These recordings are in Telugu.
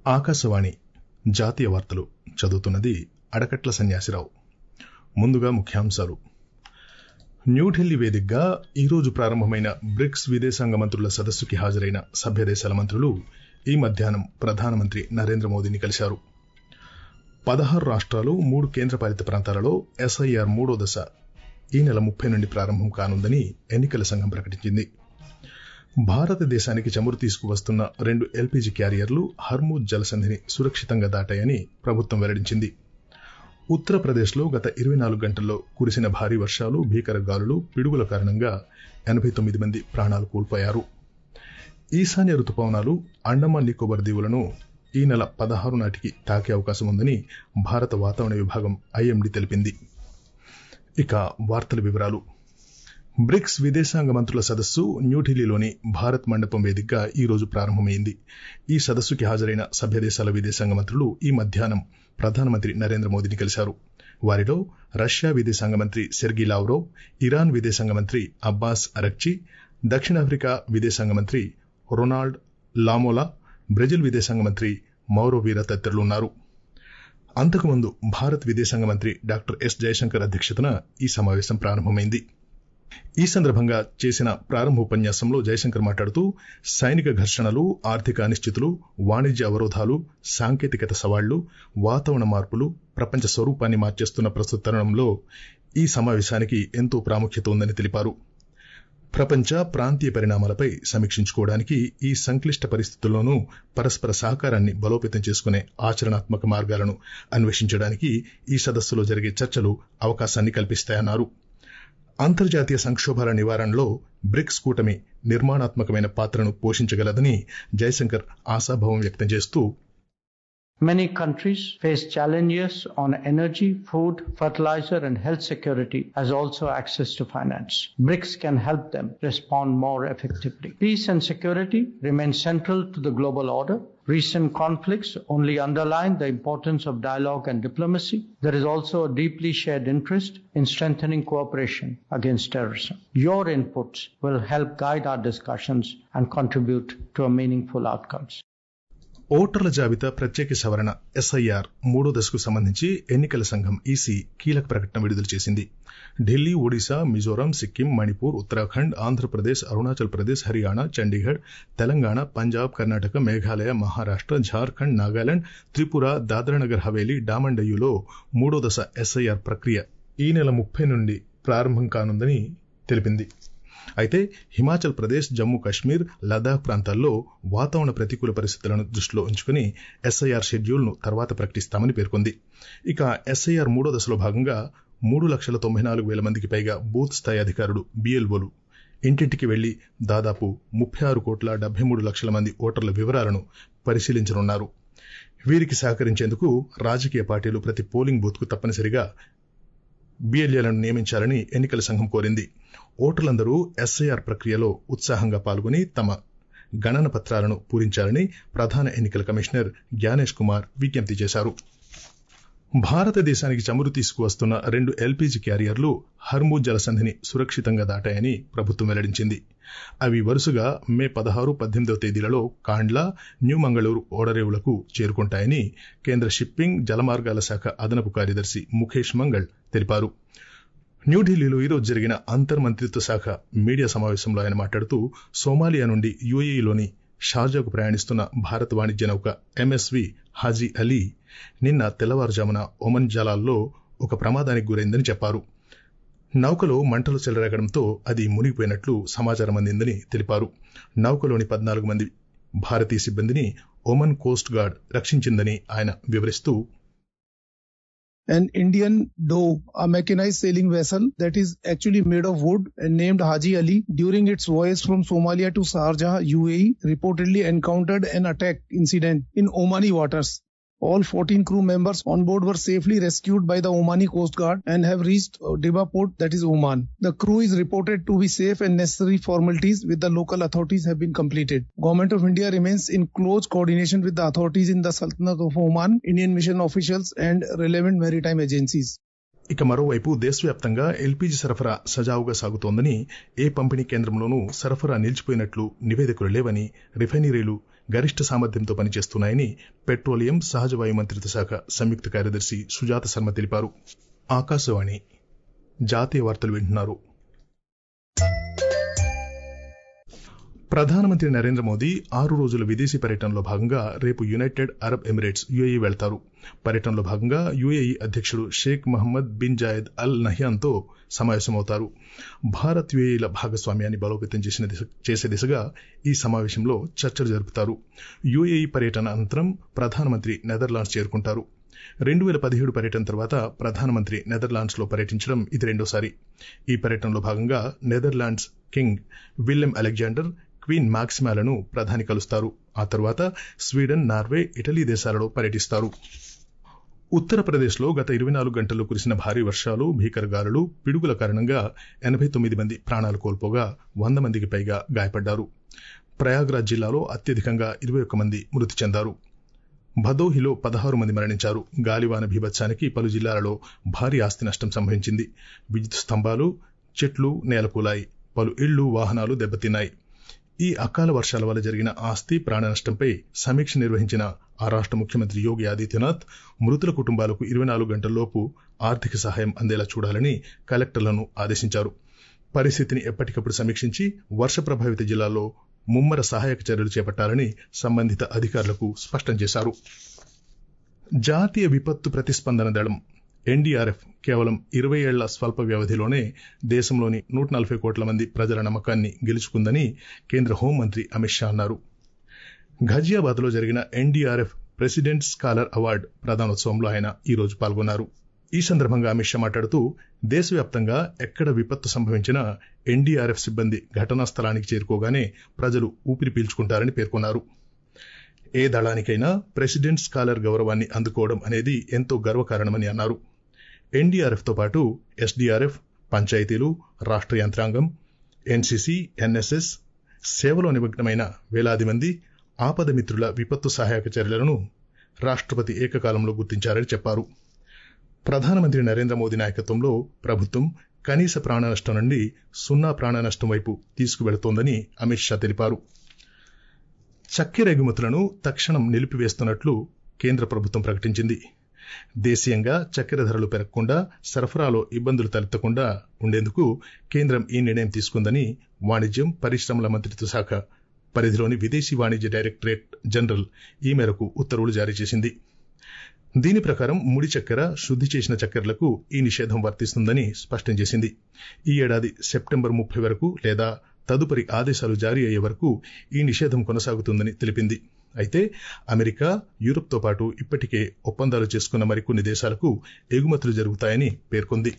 ఆకాశవాణి జాతీయ వార్తలు చదువుతున్నది అడకట్ల సన్యాసిరావు ముందుగా ముఖ్యాంశాలు న్యూఢిల్లీ వేదికగా ఈరోజు ప్రారంభమైన బ్రిక్స్ విదేశాంగ మంత్రుల సదస్సుకి హాజరైన సభ్య దేశాల మంత్రులు ఈ మధ్యాహ్నం ప్రధానమంత్రి నరేంద్ర మోదీని కలిశారు పదహారు రాష్ట్రాలు మూడు కేంద్రపాలిత ప్రాంతాలలో ఎస్ఐఆర్ మూడో దశ ఈ నెల ముప్పై నుండి ప్రారంభం కానుందని ఎన్నికల సంఘం ప్రకటించింది భారతదేశానికి చమురు తీసుకువస్తున్న రెండు ఎల్పీజీ క్యారియర్లు హర్మూజ్ జలసంధిని సురక్షితంగా దాటాయని ప్రభుత్వం వెల్లడించింది ఉత్తరప్రదేశ్లో గత ఇరవై నాలుగు గంటల్లో కురిసిన భారీ వర్షాలు భీకర గాలులు పిడుగుల కారణంగా ఎనభై తొమ్మిది మంది ప్రాణాలు కోల్పోయారు ఈశాన్య రుతుపవనాలు అండమాన్ నికోబార్ దీవులను ఈ నెల పదహారు నాటికి తాకే అవకాశం ఉందని భారత వాతావరణ విభాగం ఐఎండీ తెలిపింది ఇక వార్తల వివరాలు బ్రిక్స్ విదేశాంగ మంత్రుల సదస్సు న్యూఢిల్లీలోని భారత్ మండపం వేదికగా ఈ రోజు ప్రారంభమైంది ఈ సదస్సుకి హాజరైన సభ్య దేశాల విదేశాంగ మంత్రులు ఈ మధ్యాహ్నం ప్రధానమంత్రి నరేంద్ర మోదీని కలిశారు వారిలో రష్యా విదేశాంగ మంత్రి సెర్గీ లావ్రోవ్ ఇరాన్ విదేశాంగ మంత్రి అబ్బాస్ అరక్చి దక్షిణాఫ్రికా విదేశాంగ మంత్రి రొనాల్డ్ లామోలా బ్రెజిల్ విదేశాంగ మంత్రి మౌరో వీరా తదితరులు ఉన్నారు అంతకుముందు భారత్ విదేశాంగ మంత్రి డాక్టర్ ఎస్ జయశంకర్ అధ్యక్షతన ఈ సమావేశం ప్రారంభమైంది ఈ సందర్భంగా చేసిన ప్రారంభ ఉపన్యాసంలో జయశంకర్ మాట్లాడుతూ సైనిక ఘర్షణలు ఆర్థిక అనిశ్చితులు వాణిజ్య అవరోధాలు సాంకేతికత సవాళ్లు వాతావరణ మార్పులు ప్రపంచ స్వరూపాన్ని మార్చేస్తున్న ప్రస్తుత తరుణంలో ఈ సమావేశానికి ఎంతో ప్రాముఖ్యత ఉందని తెలిపారు ప్రపంచ ప్రాంతీయ పరిణామాలపై సమీక్షించుకోవడానికి ఈ సంక్లిష్ట పరిస్థితుల్లోనూ పరస్పర సహకారాన్ని బలోపేతం చేసుకునే ఆచరణాత్మక మార్గాలను అన్వేషించడానికి ఈ సదస్సులో జరిగే చర్చలు అవకాశాన్ని కల్పిస్తాయన్నారు అంతర్జాతీయ సంక్షోభాల నివారణలో బ్రిక్స్ కూటమి నిర్మాణాత్మకమైన పాత్రను పోషించగలదని జయశంకర్ ఆశాభావం వ్యక్తం చేస్తూ Many countries face challenges on energy, food, fertilizer, and health security, as also access to finance. BRICS can help them respond more effectively. Peace and security remain central to the global order. Recent conflicts only underline the importance of dialogue and diplomacy. There is also a deeply shared interest in strengthening cooperation against terrorism. Your inputs will help guide our discussions and contribute to a meaningful outcomes. ఓటర్ల జాబితా ప్రత్యేక సవరణ ఎస్ఐఆర్ మూడో దశకు సంబంధించి ఎన్నికల సంఘం ఈసీ కీలక ప్రకటన విడుదల చేసింది ఢిల్లీ ఒడిశా మిజోరాం సిక్కిం మణిపూర్ ఉత్తరాఖండ్ ఆంధ్రప్రదేశ్ అరుణాచల్ ప్రదేశ్ హర్యానా చండీగఢ్ తెలంగాణ పంజాబ్ కర్ణాటక మేఘాలయ మహారాష్ట జార్ఖండ్ నాగాలాండ్ త్రిపుర దాద్రానగర్ హవేలీ డామన్ డయ్యూలో మూడో దశ ఎస్ఐఆర్ ప్రక్రియ ఈ నెల ముప్పై నుండి ప్రారంభం కానుందని తెలిపింది అయితే హిమాచల్ ప్రదేశ్ జమ్మూ కాశ్మీర్ లదాఖ్ ప్రాంతాల్లో వాతావరణ ప్రతికూల పరిస్థితులను దృష్టిలో ఉంచుకుని ఎస్ఐఆర్ షెడ్యూల్ ను తర్వాత ప్రకటిస్తామని పేర్కొంది ఇక ఎస్ఐఆర్ మూడో దశలో భాగంగా మూడు లక్షల తొంభై నాలుగు వేల మందికి పైగా బూత్ స్థాయి అధికారులు బిఎల్ఓలు ఇంటింటికి వెళ్లి దాదాపు ముప్పై ఆరు కోట్ల డెబ్బై మూడు లక్షల మంది ఓటర్ల వివరాలను పరిశీలించనున్నారు వీరికి సహకరించేందుకు రాజకీయ పార్టీలు ప్రతి పోలింగ్ బూత్ కు తప్పనిసరిగా బిఎల్ఏలను నియమించాలని ఎన్నికల సంఘం కోరింది ఓటర్లందరూ ఎస్ఐఆర్ ప్రక్రియలో ఉత్సాహంగా పాల్గొని తమ గణన పత్రాలను పూరించాలని ప్రధాన ఎన్నికల కమిషనర్ జ్ఞానేష్ కుమార్ విజ్ఞప్తి చేశారు భారతదేశానికి చమురు తీసుకువస్తున్న రెండు ఎల్పీజీ క్యారియర్లు హర్మూజ్ జలసంధిని సురక్షితంగా దాటాయని ప్రభుత్వం వెల్లడించింది అవి వరుసగా మే పదహారు పద్దెనిమిదవ తేదీలలో కాండ్లా న్యూ మంగళూరు ఓడరేవులకు చేరుకుంటాయని కేంద్ర షిప్పింగ్ జలమార్గాల శాఖ అదనపు కార్యదర్శి ముఖేష్ మంగళ్ తెలిపారు న్యూఢిల్లీలో ఈరోజు జరిగిన అంతర్ మంత్రిత్వ శాఖ మీడియా సమావేశంలో ఆయన మాట్లాడుతూ సోమాలియా నుండి యూఏఈలోని షార్జాకు ప్రయాణిస్తున్న భారత వాణిజ్య నౌక ఎంఎస్వి హాజీ అలీ నిన్న తెల్లవారుజామున ఒమన్ జలాల్లో ఒక ప్రమాదానికి గురైందని చెప్పారు నౌకలో మంటలు చెలరేగడంతో అది మునిగిపోయినట్లు సమాచారం అందిందని తెలిపారు నౌకలోని పద్నాలుగు మంది భారతీయ సిబ్బందిని ఒమన్ కోస్ట్ గార్డ్ రక్షించిందని ఆయన వివరిస్తూ an Indian dhow, a mechanized sailing vessel that is actually made of wood and named Haji Ali, during its voyage from Somalia to Sharjah, UAE, reportedly encountered an attack incident in Omani waters. All 14 crew members on board were safely rescued by the Omani Coast Guard and have reached Diba port, that is Oman. The crew is reported to be safe and necessary formalities with the local authorities have been completed. Government of India remains in close coordination with the authorities in the Sultanate of Oman, Indian mission officials and relevant maritime agencies. ఇక మరోవైపు దేశవ్యాప్తంగా ఎల్పీజీ సరఫరా సజావుగా సాగుతోందని ఏ పంపిణీ కేంద్రంలోనూ సరఫరా నిలిచిపోయినట్లు నివేదికలు లేవని రిఫైనరీలు గరిష్ట సామర్థ్యంతో పనిచేస్తున్నాయని పెట్రోలియం సహజవాయు మంత్రిత్వ శాఖ సంయుక్త కార్యదర్శి సుజాత శర్మ తెలిపారు ఆకాశవాణి జాతీయ వార్తలు వింటున్నారు ప్రధానమంత్రి నరేంద్ర మోదీ ఆరు రోజుల విదేశీ పర్యటనలో భాగంగా రేపు యునైటెడ్ అరబ్ ఎమిరేట్స్ యుఏఈ వెళ్తారు పర్యటనలో భాగంగా యుఏఈ అధ్యక్షుడు Sheikh Mohamed bin Zayed Al నహ్యాన్తో సమావేశమవుతారు భారత్ యుఏఈల భాగస్వామ్యాన్ని బలోపేతం చేసిన చేసే దిశగా ఈ సమావేశంలో చర్చలు జరుపుతారు యుఏఈ పర్యటన అనంతరం ప్రధానమంత్రి నెదర్లాండ్స్ చేరుకుంటారు రెండు వేల పదిహేడు పర్యటన తర్వాత ప్రధానమంత్రి నెదర్లాండ్స్ లో పర్యటించడం ఇది రెండోసారి ఈ పర్యటనలో భాగంగా Netherlands king Willem Alexander queen మాక్సిమాలను ప్రధాని కలుస్తారు ఆ తర్వాత స్వీడన్ నార్వే ఇటలీ దేశాలలో పర్యటిస్తారు ఉత్తరప్రదేశ్లో గత ఇరవై నాలుగు గంటల్లో కురిసిన భారీ వర్షాలు భీకర గాలులు పిడుగుల కారణంగా ఎనభై తొమ్మిది మంది ప్రాణాలు కోల్పోగా వంద మందికి పైగా గాయపడ్డారు ప్రయాగ్రాజ్ జిల్లాలో అత్యధికంగా ఇరవై ఒక్క మంది మృతి చెందారు భదోహిలో పదహారు మంది మరణించారు గాలివాన బీభత్సానికి పలు జిల్లాలలో భారీ ఆస్తి నష్టం సంభవించింది విద్యుత్ స్తంభాలు చెట్లు నేలకూలాయి పలు ఇళ్లు వాహనాలు దెబ్బతిన్నాయి ఈ అకాల వర్షాల వల్ల జరిగిన ఆస్తి ప్రాణ నష్టంపై సమీక్ష నిర్వహించిన ఆ రాష్ట ముఖ్యమంత్రి యోగి ఆదిత్యనాథ్ మృతుల కుటుంబాలకు ఇరవై నాలుగు గంటల్లోపు ఆర్థిక సహాయం అందేలా చూడాలని కలెక్టర్లను ఆదేశించారు పరిస్థితిని ఎప్పటికప్పుడు సమీక్షించి వర్ష ప్రభావిత జిల్లాల్లో ముమ్మర సహాయక చర్యలు చేపట్టాలని సంబంధిత అధికారులకు స్పష్టం చేశారు జాతీయ విపత్తు ప్రతిస్పందన దళం ఎన్డీఆర్ఎఫ్ కేవలం ఇరవై ఏళ్ల స్వల్ప వ్యవధిలోనే దేశంలోని నూట నలభై కోట్ల మంది ప్రజల నమ్మకాన్ని గెలుచుకుందని కేంద్ర హోంమంత్రి అమిత్ షా అన్నారు ఘజియాబాద్లో జరిగిన ఎన్డీఆర్ఎఫ్ ప్రెసిడెంట్ స్కాలర్ అవార్డు ప్రదానోత్సవంలో ఆయన ఈ రోజు పాల్గొన్నారు ఈ సందర్భంగా అమిత్ షా మాట్లాడుతూ దేశవ్యాప్తంగా ఎక్కడ విపత్తు సంభవించినా ఎన్డీఆర్ఎఫ్ సిబ్బంది ఘటనా స్థలానికి చేరుకోగానే ప్రజలు ఊపిరి పీల్చుకుంటారని పేర్కొన్నారు ఏ దళానికైనా ప్రెసిడెంట్ స్కాలర్ గౌరవాన్ని అందుకోవడం అనేది ఎంతో గర్వకారణమని అన్నారు ఎన్డీఆర్ఎఫ్ తో పాటు ఎస్డీఆర్ఎఫ్ పంచాయతీలు రాష్ట్ర యంత్రాంగం ఎన్సీసీ ఎన్ఎస్ఎస్ సేవలో నిమగ్నమైన వేలాది మంది ఆపద మిత్రుల విపత్తు సహాయక చర్యలను రాష్ట్రపతి ఏకకాలంలో గుర్తించారని చెప్పారు ప్రధానమంత్రి నరేంద్ర మోదీ నాయకత్వంలో ప్రభుత్వం కనీస ప్రాణ నష్టం నుండి సున్నా ప్రాణ నష్టం వైపు తీసుకువెళుతోందని అమిత్ షా తెలిపారు చక్కెర ఎగుమతులను తక్షణం నిలిపివేస్తున్నట్లు కేంద్ర ప్రభుత్వం ప్రకటించింది దేశీయంగా చక్కెర ధరలు పెరగకుండా సరఫరాలో ఇబ్బందులు తలెత్తకుండా ఉండేందుకు కేంద్రం ఈ నిర్ణయం తీసుకుందని వాణిజ్యం పరిశ్రమల మంత్రిత్వ శాఖ పరిధిలోని విదేశీ వాణిజ్య డైరెక్టరేట్ జనరల్ ఈ మేరకు ఉత్తర్వులు జారీ చేసింది దీని ప్రకారం ముడి చక్కెర శుద్ది చేసిన చక్కెరలకు ఈ నిషేధం వర్తిస్తుందని స్పష్టం చేసింది ఈ ఏడాది సెప్టెంబర్ ముప్పై వరకు లేదా తదుపరి ఆదేశాలు జారీ అయ్యే వరకు ఈ నిషేధం కొనసాగుతుందని తెలిపింది అయితే అమెరికా యూరప్తో పాటు ఇప్పటికే ఒప్పందాలు చేసుకున్న మరికొన్ని దేశాలకు ఎగుమతులు జరుగుతాయని పేర్కొంది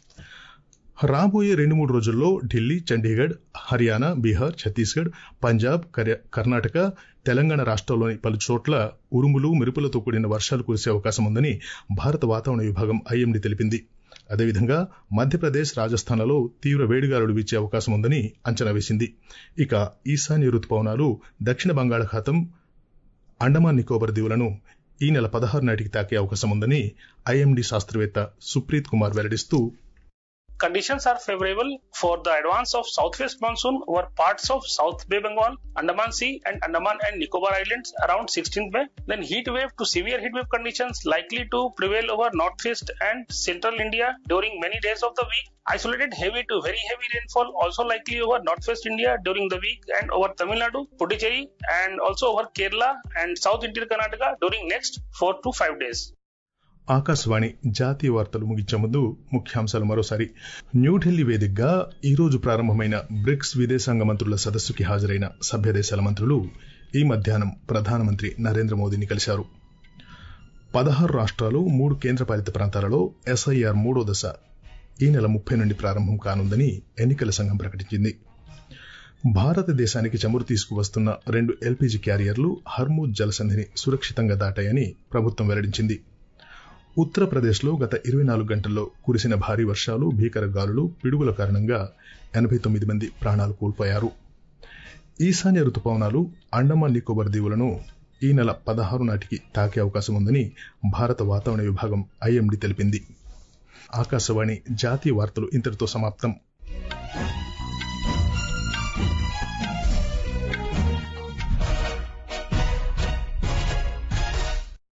రాబోయే రెండు మూడు రోజుల్లో ఢిల్లీ చండీగఢ్ హర్యానా బీహార్ ఛత్తీస్గఢ్ పంజాబ్ కర్ణాటక తెలంగాణ రాష్ట్రాల్లోని పలు చోట్ల ఉరుములు మెరుపులతో కూడిన వర్షాలు కురిసే అవకాశం ఉందని భారత వాతావరణ విభాగం ఐఎండీ తెలిపింది అదేవిధంగా మధ్యప్రదేశ్ రాజస్థాన్లలో తీవ్ర వేడిగాలులు వీచే అవకాశం ఉందని అంచనా వేసింది ఇక ఈశాన్య రుతుపవనాలు దక్షిణ బంగాళాఖాతం అండమాన్ నికోబార్ దీవులను ఈ నెల పదహారు నాటికి తాకే అవకాశం ఉందని ఐఎండీ శాస్త్రవేత్త Supreet Kumar వెల్లడిస్తూ Conditions are favorable for the advance of southwest monsoon over parts of South Bay Bengal, Andaman Sea, and Andaman and Nicobar Islands around 16th May. Then heat wave to severe heat wave conditions likely to prevail over northwest and central India during many days of the week. Isolated heavy to very heavy rainfall also likely over northwest India during the week and over Tamil Nadu, Puducherry, and also over Kerala and South Interior Karnataka during next four to five days. Akashvani జాతీయ వార్తలు ముగించే ముందు ముఖ్యాంశాలు మరోసారి న్యూఢిల్లీ వేదికగా ఈ రోజు ప్రారంభమైన బ్రిక్స్ విదేశాంగ మంత్రుల సదస్సుకి హాజరైన సభ్య దేశాల మంత్రులు ఈ మధ్యాహ్నం ప్రధానమంత్రి నరేంద్ర మోదీని కలిశారు పదహారు రాష్ట్రాలు మూడు కేంద్రపాలిత ప్రాంతాలలో ఎస్ఐఆర్ మూడో దశ ఈ నెల ముప్పై నుండి ప్రారంభం కానుందని ఎన్నికల సంఘం ప్రకటించింది భారతదేశానికి చమురు తీసుకువస్తున్న రెండు ఎల్పీజీ క్యారియర్లు హర్మూజ్ జలసంధిని సురక్షితంగా దాటాయని ప్రభుత్వం వెల్లడించింది ఉత్తరప్రదేశ్లో గత ఇరవై నాలుగు గంటల్లో కురిసిన భారీ వర్షాలు భీకర గాలులు పిడుగుల కారణంగా ఎనభై తొమ్మిది మంది ప్రాణాలు కోల్పోయారు ఈశాన్య రుతుపవనాలు అండమాన్ నికోబార్ దీవులను ఈ నెల పదహారు నాటికి తాకే అవకాశం ఉందని భారత వాతావరణ విభాగం ఐఎండీ తెలిపింది ఆకాశవాణి జాతీయ వార్తలు ఇంతటితో సమాప్తం